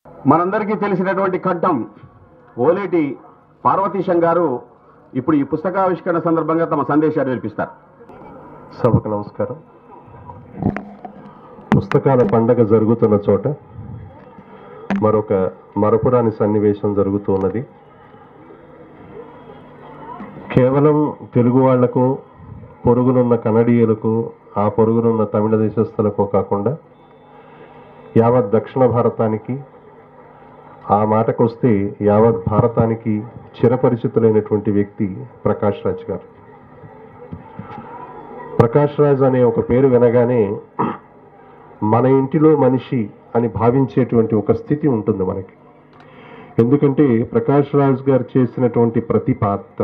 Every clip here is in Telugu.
మనందరికీ తెలిసినటువంటి ఖడ్డం ఓలేటి పార్వతీశం గారు ఇప్పుడు ఈ పుస్తకావిష్కరణ సందర్భంగా తమ సందేశాన్ని వినిపిస్తారు సభకు నమస్కారం పుస్తకాల పండగ జరుగుతున్న చోట మరొక మరపురాని సన్నివేశం జరుగుతూ ఉన్నది కేవలం తెలుగు వాళ్లకు పొరుగునున్న కన్నడీయులకు ఆ పొరుగునున్న తమిళ దేశస్థులకు కాకుండా యావత్ దక్షిణ భారతానికి ఆ మాటకొస్తే యావత్ భారతానికి చిరపరిచితులైనటువంటి వ్యక్తి ప్రకాష్ రాజ్ గారు ప్రకాష్ రాజ్ అనే ఒక పేరు వినగానే మన ఇంటిలో మనిషి అని భావించేటువంటి ఒక స్థితి ఉంటుంది మనకి ఎందుకంటే ప్రకాష్ రాజ్ గారు చేసినటువంటి ప్రతి పాత్ర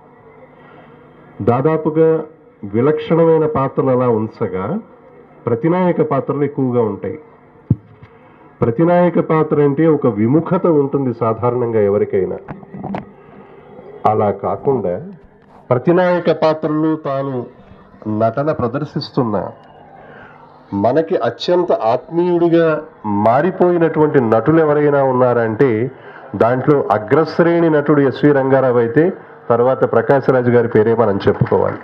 దాదాపుగా విలక్షణమైన పాత్రలు అలా ఉంచగా ప్రతినాయక పాత్రలు ఎక్కువగా ఉంటాయి ప్రతినాయక పాత్ర అంటే ఒక విముఖత ఉంటుంది సాధారణంగా ఎవరికైనా అలా కాకుండా ప్రతినాయక పాత్రలు తాను నటన ప్రదర్శిస్తున్న మనకి అత్యంత ఆత్మీయుడిగా మారిపోయినటువంటి నటులు ఎవరైనా ఉన్నారంటే దాంట్లో అగ్రశ్రేణి నటుడు ఎస్వి రంగారావు అయితే తర్వాత ప్రకాశ్ రాజు గారి పేరే మనం చెప్పుకోవాలి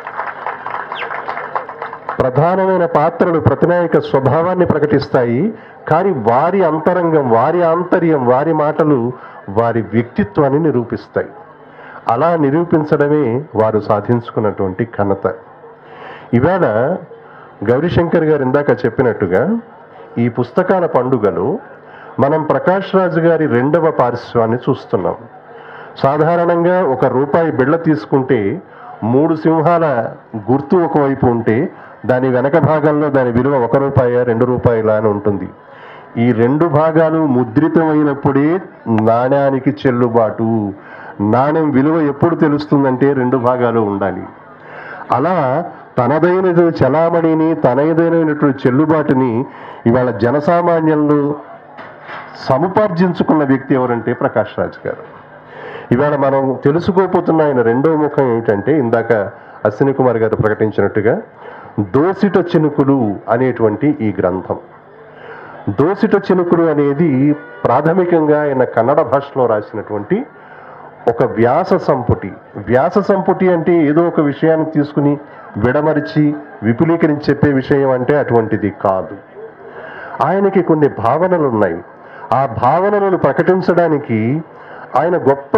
ప్రధానమైన పాత్రలు ప్రతినాయక స్వభావాన్ని ప్రకటిస్తాయి కానీ వారి అంతరంగం వారి ఆంతర్యం వారి మాటలు వారి వ్యక్తిత్వాన్ని నిరూపిస్తాయి అలా నిరూపించడమే వారు సాధించుకున్నటువంటి ఘనత ఇవాళ గౌరీశంకర్ గారు ఇందాక చెప్పినట్టుగా ఈ పుస్తకాల పండుగలో మనం ప్రకాష్ రాజు గారి రెండవ పార్శ్వాన్ని చూస్తున్నాం సాధారణంగా ఒక రూపాయి బిళ్ళ తీసుకుంటే మూడు సింహాల గుర్తు ఒకవైపు ఉంటే దాని వెనక భాగంలో దాని విలువ ఒక రూపాయ రెండు రూపాయల అని ఉంటుంది ఈ రెండు భాగాలు ముద్రితమైనప్పుడే నాణ్యానికి చెల్లుబాటు నాణ్యం విలువ ఎప్పుడు తెలుస్తుందంటే రెండు భాగాలు ఉండాలి అలా తనదైన చలామణిని తనదైనటువంటి చెల్లుబాటుని ఇవాళ జనసామాన్యంలో సముపార్జించుకున్న వ్యక్తి ఎవరంటే ప్రకాష్ రాజ్ గారు ఇవాళ మనం తెలుసుకోపోతున్న ఆయన రెండో ముఖం ఏమిటంటే ఇందాక అశ్విని కుమార్ గారు ప్రకటించినట్టుగా దోసిట చినుకులు అనేటువంటి ఈ గ్రంథం దోసిట చినుకులు అనేది ప్రాథమికంగా ఆయన కన్నడ భాషలో రాసినటువంటి ఒక వ్యాస సంపుటి వ్యాస సంపుటి అంటే ఏదో ఒక విషయాన్ని తీసుకుని విడమరిచి విపులీకరించి చెప్పే విషయం అంటే అటువంటిది కాదు ఆయనకి కొన్ని భావనలు ఉన్నాయి ఆ భావనలను ప్రకటించడానికి ఆయన గొప్ప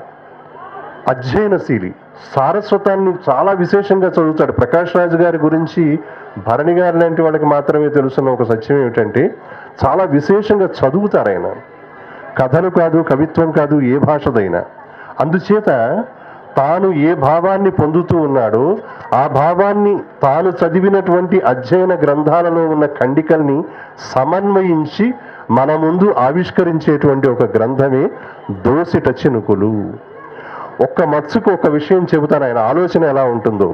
అధ్యయనశీలి సారస్వతాన్ని చాలా విశేషంగా చదువుతాడు ప్రకాష్ రాజు గారి గురించి భరణి గారు లాంటి వాళ్ళకి మాత్రమే తెలుసున్న ఒక సత్యం ఏమిటంటే చాలా విశేషంగా చదువుతారు ఆయన కథలు కాదు కవిత్వం కాదు ఏ భాషదైనా అందుచేత తాను ఏ భావాన్ని పొందుతూ ఉన్నాడో ఆ భావాన్ని తాను చదివినటువంటి అధ్యయన గ్రంథాలలో ఉన్న ఖండికల్ని సమన్వయించి మన ముందు ఆవిష్కరించేటువంటి ఒక గ్రంథమే దోసిట చినుకులు ఒక్క మత్సుకు ఒక విషయం చెబుతాను ఆయన ఆలోచన ఎలా ఉంటుందో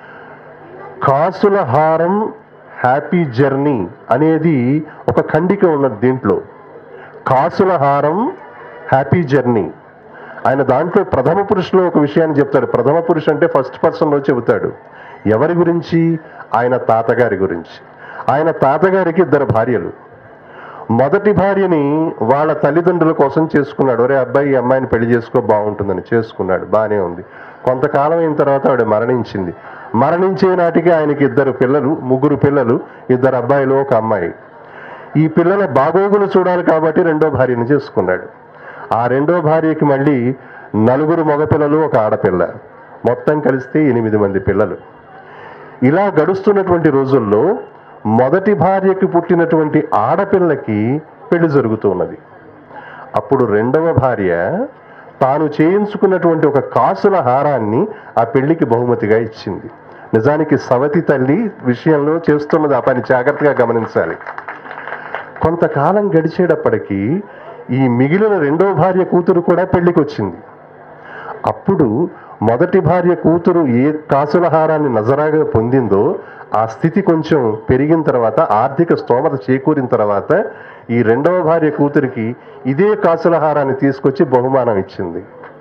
కాసుల హారం హ్యాపీ జర్నీ అనేది ఒక ఖండిక ఉన్నది దీంట్లో కాసుల హారం హ్యాపీ జర్నీ ఆయన దాంట్లో ప్రథమ పురుషులో ఒక విషయాన్ని చెప్తాడు ప్రథమ పురుషు అంటే ఫస్ట్ పర్సన్లో చెబుతాడు ఎవరి గురించి ఆయన తాతగారి గురించి ఆయన తాతగారికి ఇద్దరు భార్యలు మొదటి భార్యని వాళ్ళ తల్లిదండ్రుల కోసం చేసుకున్నాడు ఒరే అబ్బాయి ఈ అమ్మాయిని పెళ్లి చేసుకో బాగుంటుందని చేసుకున్నాడు బాగానే ఉంది కొంతకాలం అయిన తర్వాత ఆవిడ మరణించింది మరణించే నాటికి ఆయనకి ఇద్దరు పిల్లలు ముగ్గురు పిల్లలు ఇద్దరు అబ్బాయిలు ఒక అమ్మాయి ఈ పిల్లల బాగోగులు చూడాలి కాబట్టి రెండో భార్యను చేసుకున్నాడు ఆ రెండో భార్యకి మళ్ళీ నలుగురు మగపిల్లలు ఒక ఆడపిల్ల మొత్తం కలిస్తే ఎనిమిది మంది పిల్లలు ఇలా గడుస్తున్నటువంటి రోజుల్లో మొదటి భార్యకి పుట్టినటువంటి ఆడపిల్లకి పెళ్లి జరుగుతూ ఉన్నది అప్పుడు రెండవ భార్య తాను చేయించుకున్నటువంటి ఒక కాసుల హారాన్ని ఆ పెళ్లికి బహుమతిగా ఇచ్చింది నిజానికి సవతి తల్లి విషయంలో చేస్తున్నది ఆ పని జాగ్రత్తగా గమనించాలి కొంతకాలం గడిచేటప్పటికీ ఈ మిగిలిన రెండో భార్య కూతురు కూడా పెళ్లికి వచ్చింది అప్పుడు మొదటి భార్య కూతురు ఏ కాసుల హారాన్ని నజరాగా పొందిందో ఆ స్థితి కొంచెం పెరిగిన తర్వాత ఆర్థిక స్తోమత చేకూరిన తర్వాత ఈ రెండవ భార్య కూతురికి ఇదే కాసుల హారాన్ని తీసుకొచ్చి బహుమానం ఇచ్చింది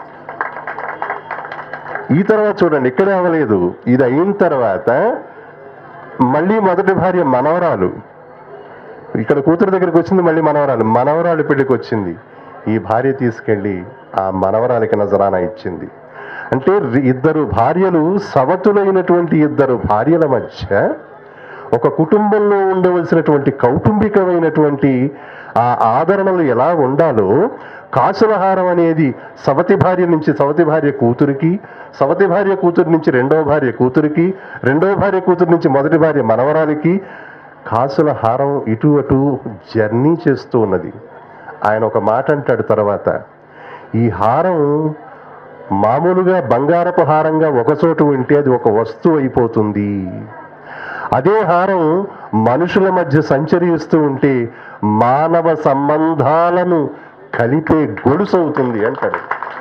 ఈ తర్వాత చూడండి ఇక్కడే అవ్వలేదు ఇది అయిన తర్వాత మళ్ళీ మొదటి భార్య మనవరాలు ఇక్కడ కూతురు దగ్గరికి వచ్చింది మళ్ళీ మనవరాలు మనవరాలు పెళ్లికి వచ్చింది ఈ భార్య తీసుకెళ్ళి ఆ మనవరాలికి నజరానా ఇచ్చింది అంటే రి- ఇద్దరు భార్యలు సవతులైనటువంటి ఇద్దరు భార్యల మధ్య ఒక కుటుంబంలో ఉండవలసినటువంటి కౌటుంబికమైనటువంటి ఆ ఆదరణలు ఎలా ఉండాలో కాసులహారం అనేది సవతి భార్య నుంచి సవతి భార్య కూతురికి సవతి భార్య కూతురు నుంచి రెండవ భార్య కూతురికి రెండవ భార్య కూతురు నుంచి మొదటి భార్య మనవరాలికి కాసుల హారం ఇటు అటు జర్నీ చేస్తూ ఉన్నది ఆయన ఒక మాట అంటాడు తర్వాత ఈ హారం మామూలుగా బంగారపు హారంగా ఒక చోటు ఉంటే అది ఒక వస్తువు అయిపోతుంది అదే హారం మనుషుల మధ్య సంచరిస్తూ ఉంటే మానవ సంబంధాలను కలిపే గొలుసు అవుతుంది అంటాడు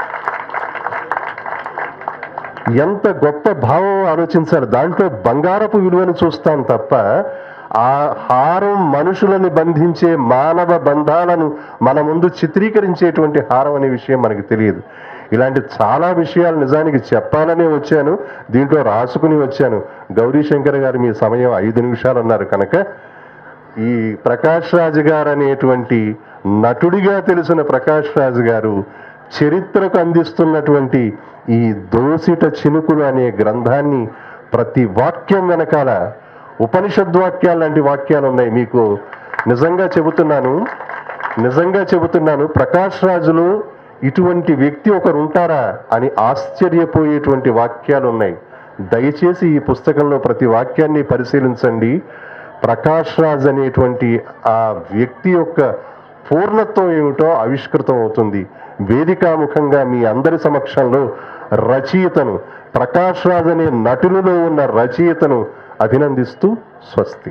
ఎంత గొప్ప భావం ఆలోచించాలి దాంట్లో బంగారపు విలువను చూస్తాం తప్ప ఆ హారం మనుషులను బంధించే మానవ బంధాలను మన ముందు చిత్రీకరించేటువంటి హారం అనే విషయం మనకి తెలియదు ఇలాంటి చాలా విషయాలు నిజానికి చెప్పాలనే వచ్చాను దీంట్లో రాసుకుని వచ్చాను గౌరీ శంకర్ గారు మీ సమయం ఐదు నిమిషాలు అన్నారు కనుక ఈ ప్రకాష్ రాజు గారు అనేటువంటి నటుడిగా తెలిసిన ప్రకాష్ రాజు గారు చరిత్రకు అందిస్తున్నటువంటి ఈ దోసిట చినుకులు అనే గ్రంథాన్ని ప్రతి వాక్యం వెనకాల ఉపనిషద్ వాక్యాలు లాంటి వాక్యాలు ఉన్నాయి మీకు నిజంగా చెబుతున్నాను నిజంగా చెబుతున్నాను ప్రకాష్ రాజులో ఇటువంటి వ్యక్తి ఒకరు ఉంటారా అని ఆశ్చర్యపోయేటువంటి వాక్యాలు ఉన్నాయి దయచేసి ఈ పుస్తకంలో ప్రతి వాక్యాన్ని పరిశీలించండి ప్రకాష్ రాజ్ అనేటువంటి ఆ వ్యక్తి యొక్క పూర్ణత్వం ఏమిటో ఆవిష్కృతం అవుతుంది వేదికాముఖంగా మీ అందరి సమక్షంలో రచయితను ప్రకాష్ రాజ్ అనే నటులలో ఉన్న రచయితను అభినందిస్తూ స్వస్తి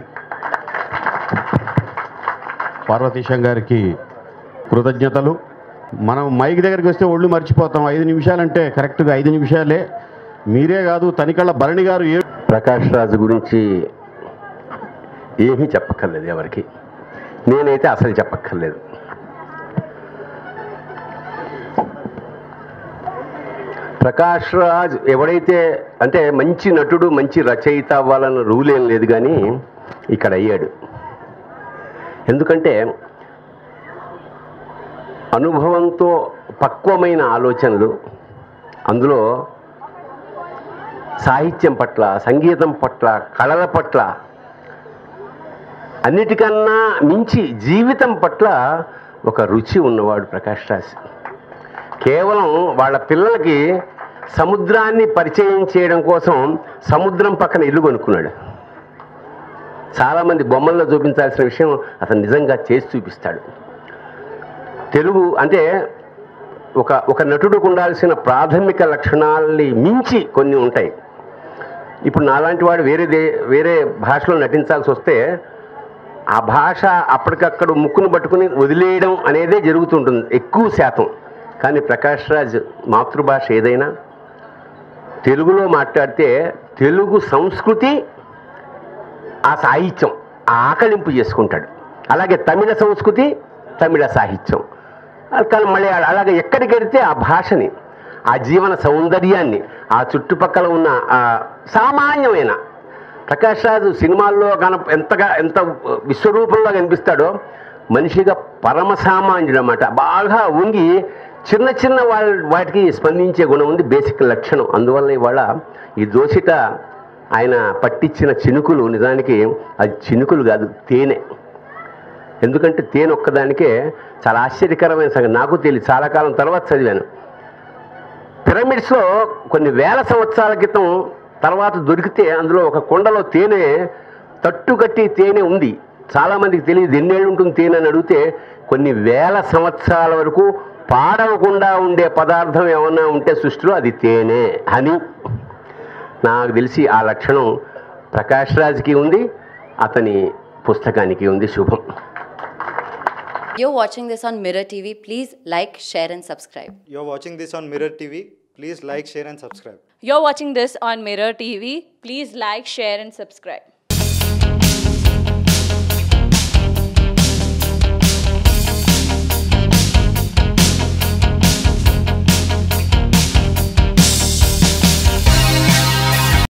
పార్వతీశం గారికి కృతజ్ఞతలు మనం మైక్ దగ్గరికి వస్తే ఒళ్ళు మర్చిపోతాం ఐదు నిమిషాలంటే కరెక్ట్గా ఐదు నిమిషాలే మీరే కాదు తనికళ్ళ భరణి గారు ఏ ప్రకాష్ రాజు గురించి ఏమీ చెప్పక్కర్లేదు ఎవరికి నేనైతే అసలు చెప్పక్కర్లేదు ప్రకాష్ రాజ్ ఎవడైతే అంటే మంచి నటుడు మంచి రచయిత అవ్వాలన్న రూల్ ఏం లేదు కానీ ఇక్కడ అయ్యాడు ఎందుకంటే అనుభవంతో పక్వమైన ఆలోచనలు అందులో సాహిత్యం పట్ల సంగీతం పట్ల కళల పట్ల అన్నిటికన్నా మించి జీవితం పట్ల ఒక రుచి ఉన్నవాడు ప్రకాష్ రాజ్ కేవలం వాళ్ళ పిల్లలకి సముద్రాన్ని పరిచయం చేయడం కోసం సముద్రం పక్కన ఇల్లు కొనుక్కున్నాడు చాలామంది బొమ్మల్లో చూపించాల్సిన విషయం అతను నిజంగా చేసి చూపిస్తాడు తెలుగు అంటే ఒక ఒక నటుడికి ఉండాల్సిన ప్రాథమిక లక్షణాలని మించి కొన్ని ఉంటాయి ఇప్పుడు నాలాంటి వాడు వేరే దే వేరే భాషలో నటించాల్సి వస్తే ఆ భాష అప్పటికక్కడ ముక్కును పట్టుకుని వదిలేయడం అనేదే జరుగుతుంటుంది ఎక్కువ శాతం కానీ ప్రకాష్ రాజ్ మాతృభాష ఏదైనా తెలుగులో మాట్లాడితే తెలుగు సంస్కృతి ఆ సాహిత్యం ఆ ఆకలింపు చేసుకుంటాడు అలాగే తమిళ సంస్కృతి తమిళ సాహిత్యం కానీ మలయాళ అలాగే ఎక్కడికి వెడితే ఆ భాషని ఆ జీవన సౌందర్యాన్ని ఆ చుట్టుపక్కల ఉన్న ఆ సామాన్యమైన ప్రకాష్ రాజు సినిమాల్లో కన ఎంతగా ఎంత విశ్వరూపంలో కనిపిస్తాడో మనిషిగా పరమ సామాన్యుడు అన్నమాట బాగా వంగి చిన్న చిన్న వాళ్ళ వాటికి స్పందించే గుణం ఉంది బేసిక్ లక్షణం అందువల్ల ఇవాళ ఈ దోషిట ఆయన పట్టించిన చినుకులు నిజానికి అది చినుకులు కాదు తేనె ఎందుకంటే తేనె ఒక్కదానికే చాలా ఆశ్చర్యకరమైన సంగతి నాకు తెలియదు చాలా కాలం తర్వాత చదివాను పిరమిడ్స్లో కొన్ని వేల సంవత్సరాల క్రితం తర్వాత దొరికితే అందులో ఒక కొండలో తేనె తట్టుకట్టి తేనె ఉంది చాలామందికి తెలియదు ఎన్నేళ్ళు ఉంటుంది తేనె అని అడిగితే కొన్ని వేల సంవత్సరాల వరకు పాడవకుండా ఉండే పదార్థం ఏమన్నా ఉంటే సృష్టిలో అది తేనె అని నాకు తెలిసి ఆ లక్షణం ప్రకాష్ రాజ్కి ఉంది అతని పుస్తకానికి ఉంది శుభం You're watching this on Mirror TV. Please like, share, and subscribe. You're watching this on Mirror TV. Please like, share, and subscribe. You're watching this on Mirror TV. Please like, share, and subscribe.